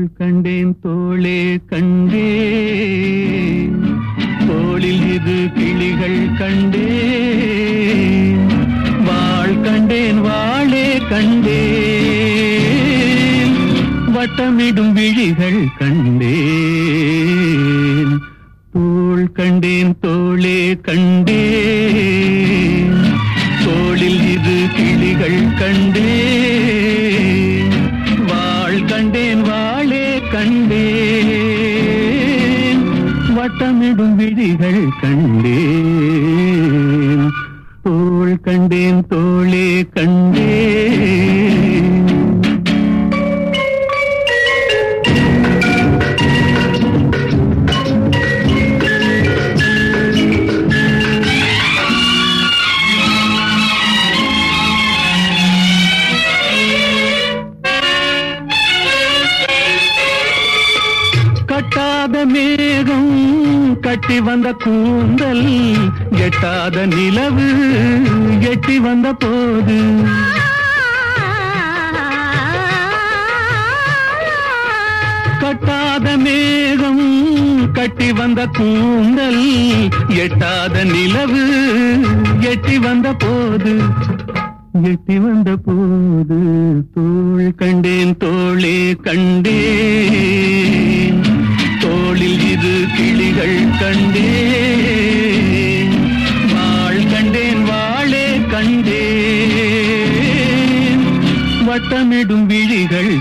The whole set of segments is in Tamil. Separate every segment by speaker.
Speaker 1: கண்டேன் தோளே கண்டே தோளில் இது கிளிகள் கண்டே வாழ் கண்டேன் வாளே கண்டேன் வட்டமிடும் விழிகள் கண்டேன் தோள் கண்டேன் தோளே கண்டேன் தோளில் இது கிளிகள் கண்டேன் வாழ் கண்டேன் வாளே கண்டேன் வட்டமிடும் விழிகள் கண்டேன் தோள் கண்டேன் தோளே கண்டேன் கட்டாத மேகம் கட்டி வந்த கூந்தல் எட்டாத நிலவு எட்டி வந்த போது கட்டாத மேகம் கட்டி வந்த கூந்தல் எட்டாத நிலவு எட்டி வந்த போது எட்டி வந்த போது தோள் கண்டேன் தோளே கண்டேன் தோளில் இரு கிளிகள் கண்டேன் வாழ் கண்டேன் வாளே கண்டேன் வட்டமிடும் விழிகள்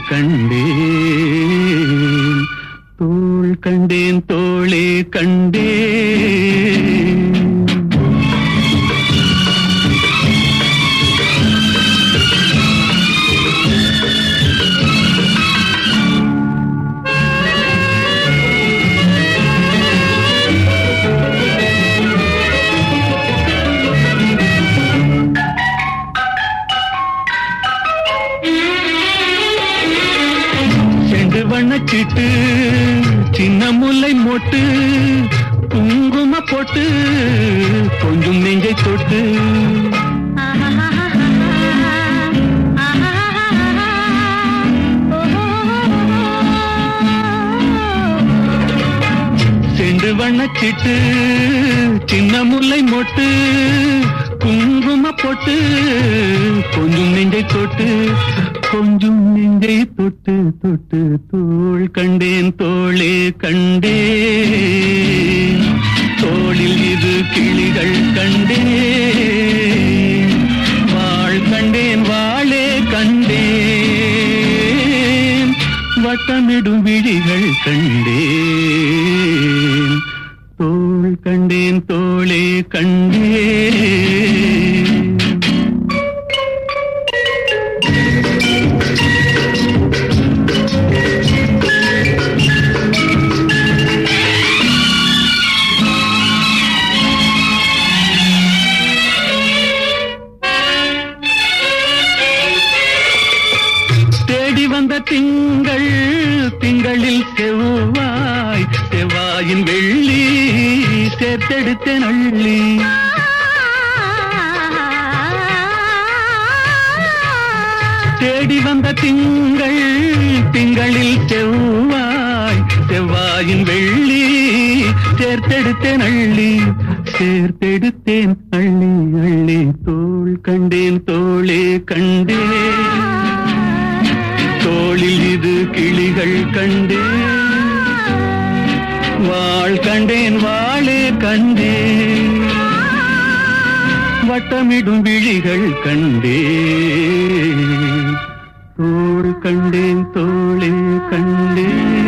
Speaker 1: கண்டேன் தோள் கண்டேன் தோளே கண்டேன் செண்டு வண்ணச்சிட்டு சின்ன முல்லை மொட்டு குங்கும போட்டு கொஞ்சம் நெஞ்சை தொட்டு செண்டு வண்ணச்சிட்டு சின்ன முல்லை மொட்டு குங்கும போட்டு கொஞ்சம் நெஞ்சை தொட்டு கொஞ்சம் நெஞ்சை தொட்டு தொட்டு தோள் கண்டேன் தோளே கண்டேன் தோளில் இது கிளிகள் கண்டேன் வாழ் கண்டேன் வாளே கண்டேன் வட்டமிடும் விழிகள் கண்டேன் தோள் கண்டேன் தோளே கண்டேன் தேடி வந்த திங்கள் திங்களில் செவ்வாய் செவ்வாயின் வெள்ளி சேர்த்தெடுத்த நள்ளி தேடி வந்த திங்கள் திங்களில் செவ்வாய் செவ்வாயின் வெள்ளி சேர்த்தெடுத்தேன் அள்ளி சேர்த்தெடுத்தேன் அள்ளி அள்ளி தோள் கண்டேன் தோளே கண்டேன் தோளில் இது கிளிகள் கண்டேன் வாழ் கண்டேன் வாளே கண்டேன் வட்டமிடும் விழிகள் கண்டேன் தோள் கண்டேன் தோளே கண்டேன்